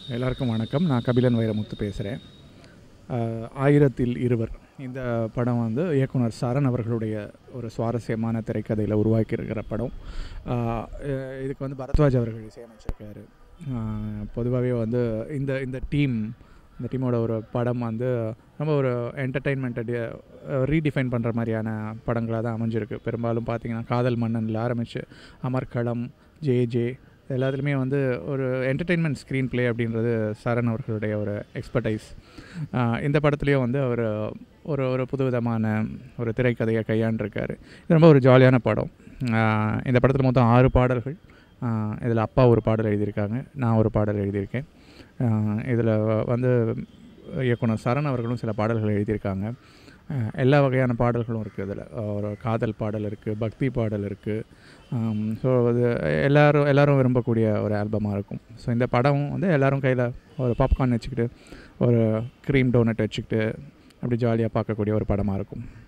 எல்லாருக்கும் வணக்கம் நான் கபிலன் வைரமுத்து பேசுகிறேன் ஆயிரத்தில் இருவர் இந்த படம் வந்து இயக்குனர் சரண் அவர்களுடைய ஒரு சுவாரஸ்யமான திரைக்கதையில் உருவாக்கியிருக்கிற படம் ஆஹ் அஹ் இதுக்கு வந்து பரத்வாஜ் அவர்கள் இசையமைச்சிருக்காரு பொதுவாகவே வந்து இந்த இந்த டீம் இந்த டீமோட ஒரு படம் வந்து ரொம்ப ஒரு என்டர்டெயின்மெண்ட்டை ரீடிஃபைன் பண்ணுற மாதிரியான படங்களாக தான் அமைஞ்சிருக்கு பெரும்பாலும் பார்த்தீங்கன்னா காதல் மன்னனில் ஆரம்பித்து அமர்க்களம் ஜே ஜே எல்லாத்துலேயுமே வந்து ஒரு என்டர்டெயின்மெண்ட் ஸ்க்ரீன் ப்ளே அப்படின்றது சரண் அவர்களுடைய ஒரு எக்ஸ்பர்டைஸ் இந்த படத்துலேயும் வந்து அவர் ஒரு ஒரு புதுவிதமான ஒரு திரைக்கதையை கையாண்டிருக்காரு இது ரொம்ப ஒரு ஜாலியான படம் ஆஹ் இந்த படத்தில் மொத்தம் ஆறு பாடல்கள் இதில் அப்பா ஒரு பாடல் எழுதியிருக்காங்க நான் ஒரு பாடல் எழுதியிருக்கேன் இதில் வந்து இயக்குனர் சரண் அவர்களும் சில பாடல்கள் எழுதியிருக்காங்க அஹ் எல்லா வகையான பாடல்களும் இருக்குது இதில் ஒரு காதல் பாடல் இருக்குது பக்தி பாடல் இருக்குது ஸோ அது எல்லாரும் எல்லாரும் விரும்பக்கூடிய ஒரு ஆல்பமாக இருக்கும் ஸோ இந்த படம் வந்து எல்லாரும் கையில் ஒரு பாப்கார்ன் வச்சுக்கிட்டு ஒரு க்ரீம் டோனட் வச்சுக்கிட்டு அப்படி ஜாலியாக பார்க்கக்கூடிய ஒரு படமாக இருக்கும்